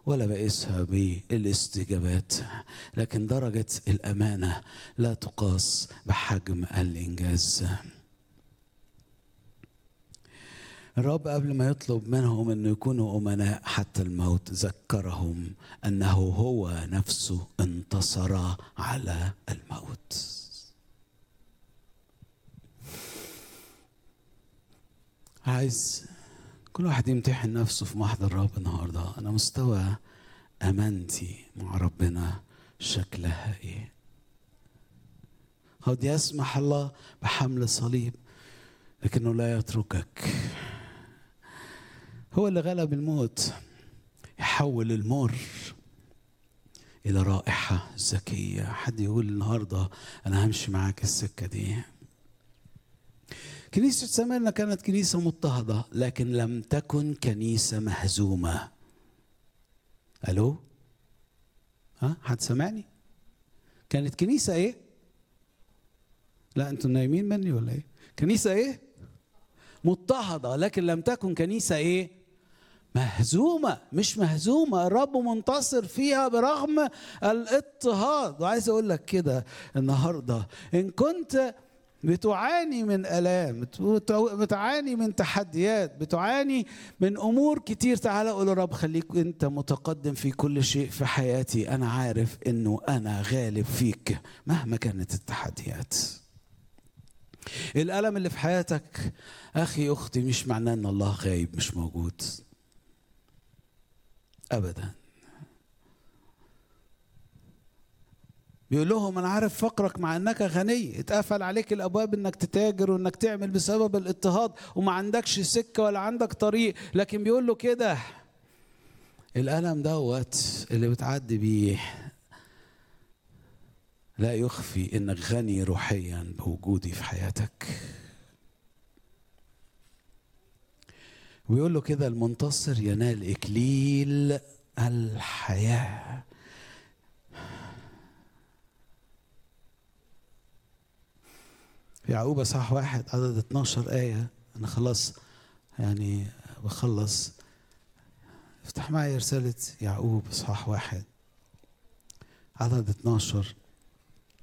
ولا بقيسها بالاستجابات لكن درجة الأمانة لا تقاس بحجم الإنجاز الرب قبل ما يطلب منهم أن يكونوا أمناء حتى الموت ذكرهم أنه هو نفسه انتصر على الموت عايز كل واحد يمتحن نفسه في محضر الرب النهارده انا مستوى امانتي مع ربنا شكلها ايه قد يسمح الله بحمل صليب لكنه لا يتركك هو اللي غلب الموت يحول المر الى رائحه زكيه حد يقول النهارده انا همشي معاك السكه دي كنيسة سمرنا كانت كنيسة مضطهدة لكن لم تكن كنيسة مهزومة ألو ها حد سمعني كانت كنيسة إيه لا أنتوا نايمين مني ولا إيه كنيسة إيه مضطهدة لكن لم تكن كنيسة إيه مهزومة مش مهزومة الرب منتصر فيها برغم الاضطهاد وعايز أقول لك كده النهاردة إن كنت بتعاني من الام بتعاني من تحديات بتعاني من امور كتير تعالى قول يا رب خليك انت متقدم في كل شيء في حياتي انا عارف انه انا غالب فيك مهما كانت التحديات الالم اللي في حياتك اخي اختي مش معناه ان الله غايب مش موجود ابدا بيقول لهم انا عارف فقرك مع انك غني اتقفل عليك الابواب انك تتاجر وانك تعمل بسبب الاضطهاد وما عندكش سكه ولا عندك طريق لكن بيقول له كده الالم دوت اللي بتعدي بيه لا يخفي انك غني روحيا بوجودي في حياتك ويقول له كده المنتصر ينال اكليل الحياه في يعقوب اصحاح واحد عدد 12 آية أنا خلاص يعني بخلص افتح معي رسالة يعقوب اصحاح واحد عدد 12